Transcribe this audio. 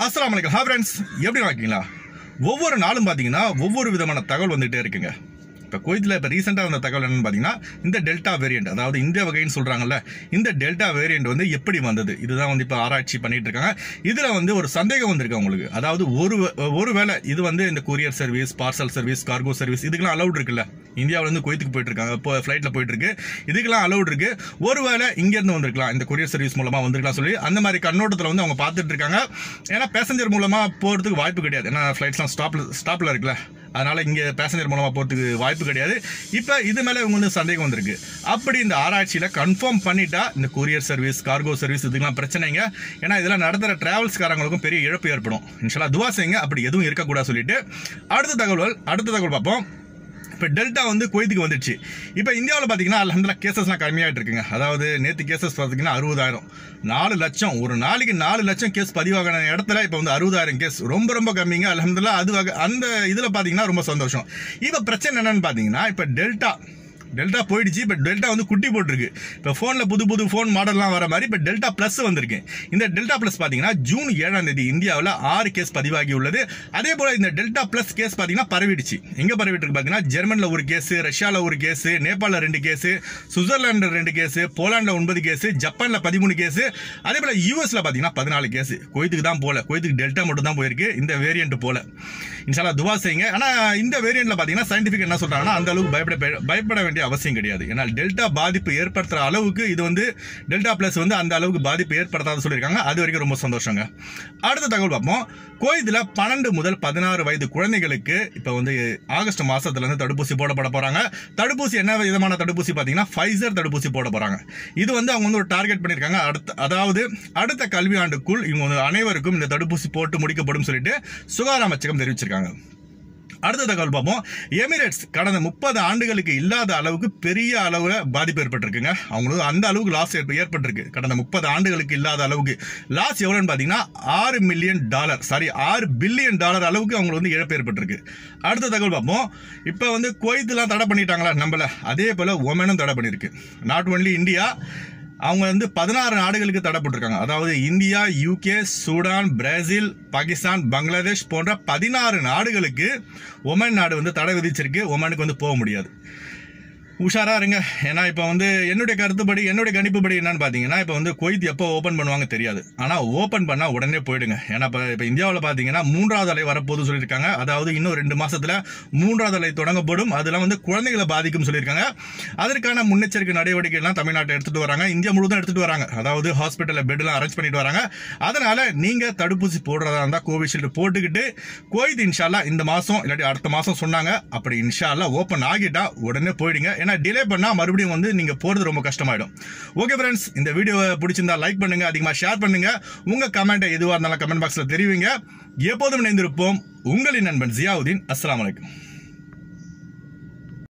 அஸ்ஸலாமு அலைக்கும் ஹா ஃப்ரெண்ட்ஸ் எப்படி இருக்கீங்களா ஒவ்வொரு நாளும் பார்த்தீங்கன்னா ஒவ்வொரு விதமான தகவல் வந்துகிட்டே இருக்குங்க இப்போ குவைத்தில் இப்போ ரீசெண்டாக வந்த தகவல் என்னன்னு பார்த்தீங்கன்னா இந்த டெல்டா வேரியண்ட் அதாவது இந்த வகைன்னு சொல்கிறாங்கல்ல இந்த டெல்டா வேரியண்ட் வந்து எப்படி வந்தது இதுதான் வந்து இப்போ ஆராய்ச்சி பண்ணிட்டு இருக்காங்க இதில் வந்து ஒரு சந்தேகம் வந்திருக்கு அவங்களுக்கு அதாவது ஒரு ஒருவேளை இது வந்து இந்த courier service parcel service cargo service இதுக்கெல்லாம் அலௌட் இருக்குல்ல இந்தியாவில இருந்து குவைத்துக்கு போயிட்டு இருக்காங்க இப்போ ஃப்ளைட்டில் போயிட்டு இருக்கு இதுக்கெல்லாம் அலௌட் இருக்கு ஒருவேளை இங்கேருந்து வந்திருக்கலாம் இந்த கொரியர் சர்வீஸ் மூலமா வந்திருக்கலாம் சொல்லி அந்த மாதிரி கண்ணோட்டத்தில் வந்து அவங்க பார்த்துட்டு இருக்காங்க ஏன்னா பேசஞ்சர் மூலமா போகிறதுக்கு வாய்ப்பு கிடையாது ஏன்னா ஃப்ளைட்ஸ்லாம் ஸ்டாப்ல ஸ்டாப்ல இருக்குல்ல அதனால இங்கே பேசஞ்சர் மூலமா போகிறதுக்கு வாய்ப்பு கிடையாது இப்போ இது மேலே இவங்க வந்து சந்தேகம் வந்திருக்கு அப்படி இந்த ஆராய்ச்சியில் கன்ஃபார்ம் பண்ணிட்டா இந்த கொரியர் சர்வீஸ் கார்கோ சர்வீஸ் இதுக்கெல்லாம் பிரச்சனைங்க ஏன்னா இதெல்லாம் நடத்துகிற டிராவல்ஸ்காரங்களுக்கும் பெரிய இழப்பு ஏற்படும் இன்ஷால்லா துவா செய்யுங்க அப்படி எதுவும் இருக்கக்கூடாது சொல்லிட்டு அடுத்த தகவல் அடுத்த தகவல் பார்ப்போம் இப்போ டெல்டா வந்து குவைத்துக்கு வந்துடுச்சு இப்போ இந்தியாவில் பார்த்தீங்கன்னா அலமதுல்லா கேசஸ்லாம் கம்மியாகிட்டு இருக்குங்க அதாவது நேற்று கேசஸ் பார்த்தீங்கன்னா அறுபதாயிரம் நாலு லட்சம் ஒரு நாளைக்கு நாலு லட்சம் கேஸ் பதிவாகின இடத்துல இப்போ வந்து அறுபதாயிரம் கேஸ் ரொம்ப ரொம்ப கம்மிங்க அலமதுல்லா அது வகை- அந்த இதில் பார்த்தீங்கன்னா ரொம்ப சந்தோஷம் இப்போ பிரச்சனை என்னன்னு பார்த்தீங்கன்னா இப்போ டெல்டா டெல்டா போயிடுச்சு இப்போ டெல்டா வந்து குட்டி போட்டிருக்கு இப்போ ஃபோனில் புது புது ஃபோன் மாடல்லாம் வர மாதிரி இப்போ டெல்டா ப்ளஸ் வந்திருக்கு இந்த டெல்டா ப்ளஸ் பார்த்தீங்கன்னா ஜூன் ஏழாம் தேதி இந்தியாவில் ஆறு கேஸ் பதிவாகி உள்ளது அதே போல் இந்த டெல்டா ப்ளஸ் கேஸ் பார்த்தீங்கன்னா பரவிடுச்சு எங்கே பரவிட்டு இருக்கு பார்த்தீங்கன்னா ஜெர்மனில் ஒரு கேஸ் ரஷ்யாவில் ஒரு கேஸ் நேபாளில் ரெண்டு கேஸ் சுவிட்சர்லாண்டில் ரெண்டு கேஸ் போலாண்டில் ஒன்பது கேஸ் ஜப்பானில் பதிமூணு கேஸ் அதே போல் யூஎஸ்ல பார்த்தீங்கன்னா பதினாலு கேஸ் குவைத்துக்கு தான் போல குவைத்துக்கு டெல்டா மட்டும் தான் போயிருக்கு இந்த வேரியன்ட் போல இன்ஷால்லா துவா செய்யுங்க ஆனால் இந்த வேரியண்ட்ல பார்த்தீங்கன்னா சயின்டிஃபிக் என்ன சொல்றாங்கன்னா அந்த அளவுக்கு பயப்பட பயப்பட வேண்டிய அவசியம் கிடையாது ஏன்னா டெல்டா பாதிப்பு ஏற்படுத்துற அளவுக்கு இது வந்து டெல்டா பிளஸ் வந்து அந்த அளவுக்கு பாதிப்பு ஏற்படுத்தாத சொல்லியிருக்காங்க அது வரைக்கும் ரொம்ப சந்தோஷங்க அடுத்த தகவல் பார்ப்போம் கோயத்தில் பன்னெண்டு முதல் பதினாறு வயது குழந்தைகளுக்கு இப்போ வந்து ஆகஸ்ட் மாசத்துல இருந்து தடுப்பூசி போடப்பட போறாங்க தடுப்பூசி என்ன விதமான தடுப்பூசி பார்த்தீங்கன்னா ஃபைசர் தடுப்பூசி போட போறாங்க இது வந்து அவங்க வந்து ஒரு டார்கெட் பண்ணியிருக்காங்க அடுத்த அதாவது அடுத்த கல்வி ஆண்டுக்குள் இவங்க வந்து அனைவருக்கும் இந்த தடுப்பூசி போட்டு முடிக்கப்படும் சொல்லிட்டு சுகாதார அமைச்சகம் தெரிவிச்சிருக்காங்க அடுத்த தகவல் பார்ப்போம் எமிரேட்ஸ் கடந்த முப்பது ஆண்டுகளுக்கு இல்லாத அளவுக்கு பெரிய அளவில் பாதிப்பு ஏற்பட்டிருக்குங்க அவங்களுக்கு அந்த அளவுக்கு லாஸ் ஏற்பட்டிருக்கு கடந்த முப்பது ஆண்டுகளுக்கு இல்லாத அளவுக்கு லாஸ் எவ்வளோன்னு பார்த்தீங்கன்னா ஆறு மில்லியன் டாலர் சாரி ஆறு பில்லியன் டாலர் அளவுக்கு அவங்களுக்கு வந்து இழப்பு ஏற்பட்டிருக்கு அடுத்த தகவல் பார்ப்போம் இப்போ வந்து குவைத்லாம் தடை பண்ணிட்டாங்களா நம்மள அதே போல் ஒமனும் தடை பண்ணியிருக்கு நாட் ஒன்லி இந்தியா அவங்க வந்து பதினாறு நாடுகளுக்கு தடைப்பட்டிருக்காங்க அதாவது India UK Sudan Brazil Pakistan Bangladesh போன்ற பதினாறு நாடுகளுக்கு ஒமன் நாடு வந்து தடை விதிச்சிருக்கு ஒமனுக்கு வந்து போக முடியாது உஷாரா இருங்க ஏன்னா இப்போ வந்து என்னுடைய கருத்துப்படி என்னுடைய கணிப்புப்படி என்னன்னு பார்த்தீங்கன்னா இப்போ வந்து கொய்த் எப்போ ஓப்பன் பண்ணுவாங்க தெரியாது ஆனால் ஓப்பன் பண்ணால் உடனே போயிடுங்க ஏன்னா இப்போ இப்போ இந்தியாவில் பார்த்தீங்கன்னா மூன்றாவது அலை வரப்போகுது சொல்லியிருக்காங்க அதாவது இன்னும் ரெண்டு மாசத்துல மூன்றாவது அலை தொடங்கப்படும் அதெல்லாம் வந்து குழந்தைகளை பாதிக்கும் சொல்லியிருக்காங்க அதற்கான முன்னெச்சரிக்கை நடவடிக்கை எல்லாம் தமிழ்நாட்டை எடுத்துட்டு வராங்க இந்தியா முழுவதும் எடுத்துட்டு வராங்க அதாவது ஹாஸ்பிட்டலில் பெட்லாம் அரேஞ்ச் பண்ணிட்டு வராங்க அதனால நீங்க தடுப்பூசி போடுறதா இருந்தா கோவிஷீல்டு போட்டுக்கிட்டு கோவிட் இன்ஷால்லா இந்த மாசம் இல்லாட்டி அடுத்த மாசம் சொன்னாங்க அப்படி இன்ஷால்லா ஓப்பன் ஆகிட்டா உடனே போயிடுங்க ஏன்னா டிலே பண்ணா மறுபடியும் வந்து நீங்க போறது ரொம்ப கஷ்டமாயிடும் ஓகே ஃப்ரெண்ட்ஸ் இந்த வீடியோவை பிடிச்சிருந்தா லைக் பண்ணுங்க அதிகமா ஷேர் பண்ணுங்க உங்க கமெண்ட் எதுவா இருந்தாலும் கமெண்ட் பாக்ஸ்ல தெரிவிங்க எப்போதும் இணைந்திருப்போம் உங்களின் நண்பன் ஜியாவுதீன் அஸ்ஸலாமு அலைக்கும்